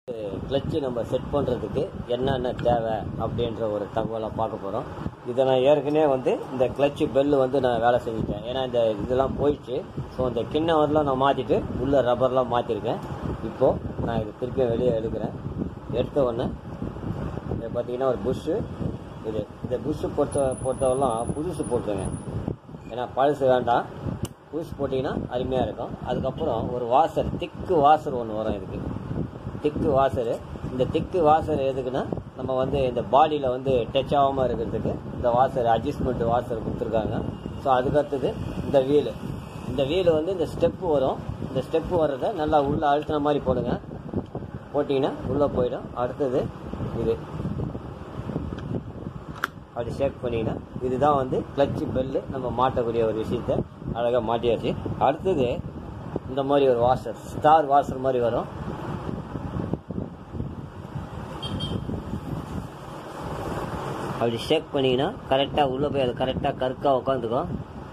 clutch நம்ம set பண்ணுறதுக்கு என்னென்ன தேவை அப்படின்ற ஒரு தகவலை பார்க்க போகிறோம் இதை நான் ஏற்கனவே வந்து இந்த கிளச்சு பெல்லு வந்து நான் வேலை செஞ்சுட்டேன் ஏன்னா இந்த இதெல்லாம் போயிடுச்சு ஸோ இந்த கிண்ணவரெலாம் நான் மாற்றிட்டு உள்ள ரப்பர்லாம் மாற்றிருக்கேன் இப்போது நான் இது திருப்பி வெளியே எடுக்கிறேன் எடுத்த உடனே இது பார்த்தீங்கன்னா ஒரு புஷ்ஷு இது இந்த புஷ்ஷு பொறுத்த பொறுத்தவரெலாம் புதுசு போட்டுருங்க ஏன்னா பழசு வேண்டாம் புதுசு போட்டிங்கன்னா அருமையாக இருக்கும் அதுக்கப்புறம் ஒரு வாசர் திக்கு வாசர் ஒன்று வரும் இதுக்கு திக்கு வாசர் இந்த திக்கு வாசர் எதுக்குன்னா நம்ம வந்து இந்த பாடியில் வந்து டச் ஆகாமல் இருக்கிறதுக்கு இந்த வாசர் அட்ஜஸ்ட்மெண்ட் வாசர் கொடுத்துருக்காங்க ஸோ அதுக்கடுத்தது இந்த வீலு இந்த வீலு வந்து இந்த ஸ்டெப்பு வரும் இந்த ஸ்டெப்பு வர்றதை நல்லா உள்ளே அழுத்தின மாதிரி போடுங்க போட்டிங்கன்னா உள்ளே போயிடும் அடுத்தது இது அப்படி ஷேக் பண்ணிங்கன்னா இதுதான் வந்து கிளச்சு பெல்லு நம்ம மாட்டக்கூடிய ஒரு விஷயத்த அழகாக மாட்டியாச்சு அடுத்தது இந்த மாதிரி ஒரு வாஷர் ஸ்டார் வாஷர் மாதிரி வரும் அப்படி ஷேக் பண்ணிங்கன்னா கரெக்டாக உள்ளே போய் அது கரெக்டாக கருக்காக உட்காந்துக்கும்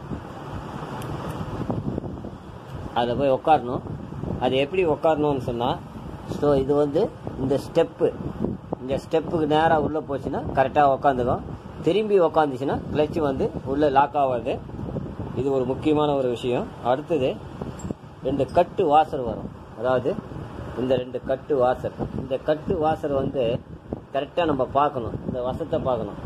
அதில் போய் உட்காரணும் அது எப்படி உட்காரணும்னு சொன்னால் ஸோ இது வந்து இந்த ஸ்டெப்பு இந்த ஸ்டெப்புக்கு நேராக உள்ளே போச்சுன்னா கரெக்டாக உட்காந்துக்கும் திரும்பி உக்காந்துச்சுன்னா கிளச்சு வந்து உள்ளே லாக் ஆகாது இது ஒரு முக்கியமான ஒரு விஷயம் அடுத்தது ரெண்டு கட்டு வாசர் வரும் அதாவது இந்த ரெண்டு கட்டு வாசர் இந்த கட்டு வாசர் வந்து கரெக்டாக நம்ம பார்க்கணும் இந்த வசத்தை பார்க்கணும்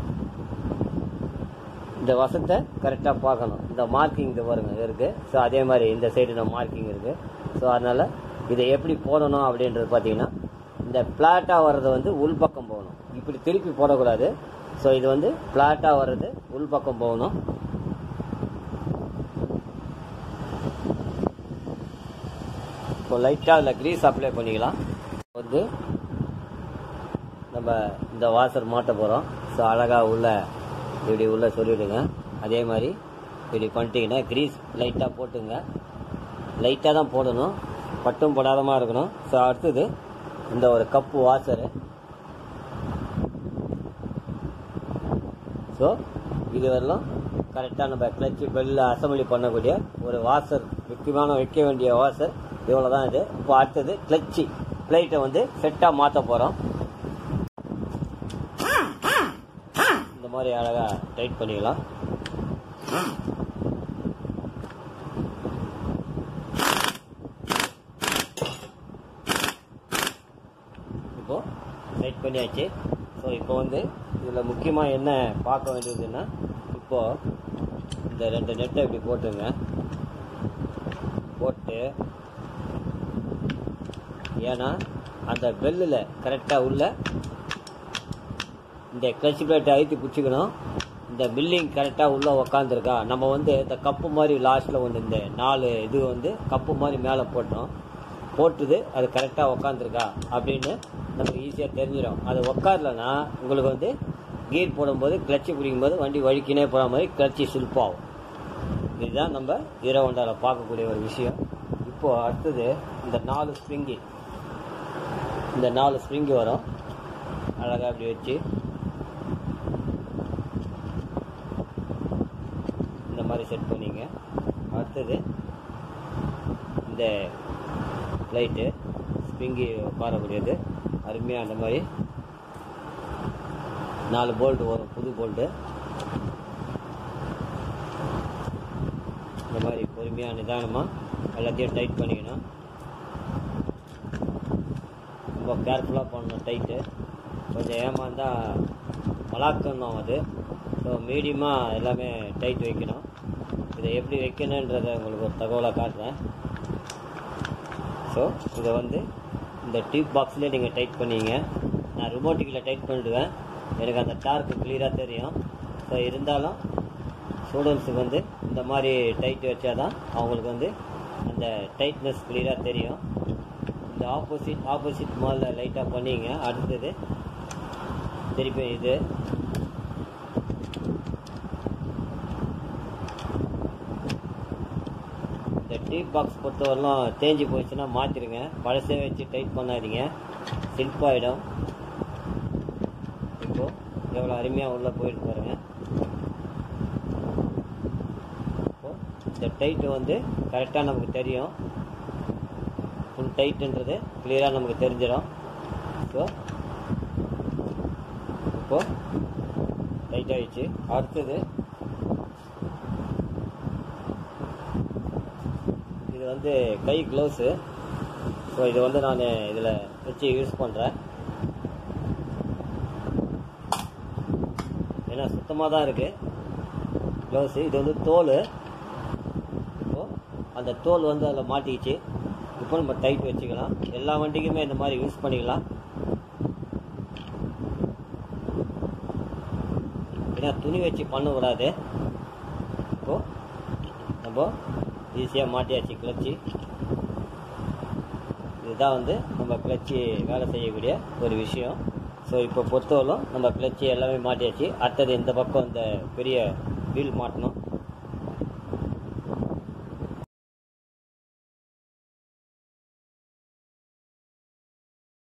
இந்த வசத்தை கரெக்டாக பார்க்கணும் இந்த மார்க்கிங் இது பாருங்க இருக்கு ஸோ அதே மாதிரி இந்த சைடு நம்ம மார்க்கிங் இருக்கு ஸோ அதனால இதை எப்படி போடணும் அப்படின்றது பார்த்தீங்கன்னா இந்த பிளாட்டாக வர்றது வந்து உள்பக்கம் போகணும் இப்படி திருப்பி போடக்கூடாது ஸோ இது வந்து பிளாட்டாக வர்றது உள்பக்கம் போகணும் இப்போ லைட்டாக அதில் க்ரீஸ் அப்ளை பண்ணிக்கலாம் வந்து நம்ம இந்த வாசர் மாட்ட போகிறோம் ஸோ அழகாக உள்ள இப்படி உள்ள சொல்லிவிடுங்க அதே மாதிரி இப்படி பண்ணிட்டீங்கன்னா க்ரீஸ் லைட்டாக போட்டுங்க லைட்டாக தான் போடணும் பட்டும் படாதமாக இருக்கணும் ஸோ அடுத்தது இந்த ஒரு கப்பு வாசரு ஸோ இது வரலாம் கரெக்டாக நம்ம கிளச்சு பெல்ல அசம்பிளி பண்ணக்கூடிய ஒரு வாசர் முக்கியமான வைக்க வேண்டிய வாசர் இவ்வளோ தான் இது இப்போ அடுத்தது கிளச்சு பிளேட்டை வந்து செட்டாக மாற்ற போகிறோம் இந்த மாதிரி அழகாக டைட் பண்ணிக்கலாம் இப்போ டைட் பண்ணியாச்சு ஸோ இப்போ வந்து இதில் முக்கியமாக என்ன பார்க்க வேண்டியதுன்னா இப்போ இந்த ரெண்டு நெட்டை இப்படி போட்டுங்க போட்டு ஏன்னா அந்த பெல்லில் கரெக்டாக உள்ள இந்த கிளச் பிளேட்டை அழுத்தி பிடிச்சிக்கணும் இந்த பில்லிங் கரெக்டாக உள்ளே உக்காந்துருக்கா நம்ம வந்து இந்த கப்பு மாதிரி லாஸ்ட்டில் ஒன்று இந்த நாலு இது வந்து கப்பு மாதிரி மேலே போட்டோம் போட்டுது அது கரெக்டாக உக்காந்துருக்கா அப்படின்னு நமக்கு ஈஸியாக தெரிஞ்சிடும் அது உக்காரலன்னா உங்களுக்கு வந்து கீர் போடும்போது கிளச்சு பிடிக்கும்போது வண்டி வழுக்கினே போகிற மாதிரி கிளச்சி சில்பாகும் இதுதான் நம்ம ஹீரோ ஹோண்டாவில் பார்க்கக்கூடிய ஒரு விஷயம் இப்போது அடுத்தது இந்த நாலு ஸ்ப்ரிங்கி இந்த நாலு ஸ்ப்ரிங்கி வரும் அழகாக அப்படி வச்சு இந்த மாதிரி செட் பண்ணிங்க அடுத்தது இந்த லைட்டு ஸ்ப்ரிங்கி உட்காரக்கூடியது அருமையாக அந்த மாதிரி நாலு போல்ட்டு வரும் புது போல்ட்டு இந்த மாதிரி பொறுமையாக நிதானமாக எல்லாத்தையும் டைட் பண்ணிக்கணும் ரொம்ப கேர்ஃபுல்லாக பண்ணணும் டைட்டு கொஞ்சம் ஏமாந்தால் மலாக்கணும் அது ஸோ மீடியமாக எல்லாமே டைட் வைக்கணும் இதை எப்படி வைக்கணுன்றதை உங்களுக்கு ஒரு தகவலாக காட்டுறேன் ஸோ இதை வந்து இந்த டியூப் பாக்ஸ்லேயே நீங்கள் டைட் பண்ணிங்க நான் ரிமோட்டிக்கில் டைட் பண்ணிடுவேன் எனக்கு அந்த டார்க்கு கிளியராக தெரியும் ஸோ இருந்தாலும் ஸ்டூடெண்ட்ஸுக்கு வந்து இந்த மாதிரி டைட் வச்சா தான் அவங்களுக்கு வந்து அந்த டைட்னஸ் கிளியராக தெரியும் இந்த ஆப்போசிட் ஆப்போசிட் மாலில் லைட்டாக பண்ணிங்க அடுத்தது திருப்பி இது இந்த டீப் பாக்ஸ் பொறுத்தவரைலாம் தேஞ்சு போச்சுன்னா மாற்றிடுங்க பழசே வச்சு டைட் பண்ணாதீங்க சில்பாயிடும் இப்போ எவ்வளோ அருமையாக உள்ளே போயிட்டு பாருங்க இப்போ இந்த டைட்டு வந்து கரெக்டாக நமக்கு தெரியும் ஃபுல் டைட்டுன்றது கிளியராக நமக்கு தெரிஞ்சிடும் ஸோ இப்போ டைட் ஆயிடுச்சு அடுத்தது இது வந்து கை க்ளவுஸு ஸோ இது வந்து நான் இதில் வச்சு யூஸ் பண்ணுறேன் ஏன்னா சுத்தமாக தான் இருக்குது க்ளவுஸு இது வந்து தோல் இப்போ அந்த தோல் வந்து அதில் மாட்டிக்கிச்சு இப்போ நம்ம டைட் வச்சுக்கலாம் எல்லா வண்டிக்குமே இந்த மாதிரி யூஸ் பண்ணிக்கலாம் ஏன்னா துணி வச்சு பண்ண கூடாது இப்போ நம்ம ஈஸியாக மாட்டியாச்சு கிளச்சி இதுதான் வந்து நம்ம கிளச்சி வேலை செய்யக்கூடிய ஒரு விஷயம் ஸோ இப்போ பொறுத்தவரைக்கும் நம்ம கிளச்சி எல்லாமே மாட்டியாச்சு அடுத்தது இந்த பக்கம் இந்த பெரிய வீல் மாட்டணும்